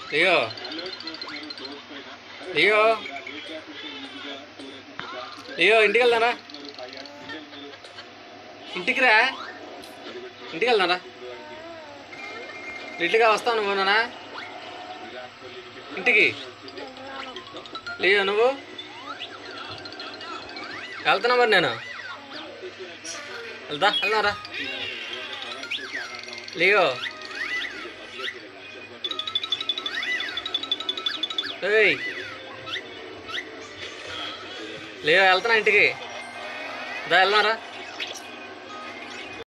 Leo Leo Leo ఇంటికి వెళ్దానా ఇంటికి రా ఇంటికి వెళ్దానా ఇట్లుగా వస్తాను నువ్వు నానా ఇంటికి లియో నువ్వు వెళ్తున్నా మరి నేను వెళ్దా వెళ్దారా లియో ఏయ్ లియో వెళ్తున్నా ఇంటికి దా వెళ్దారా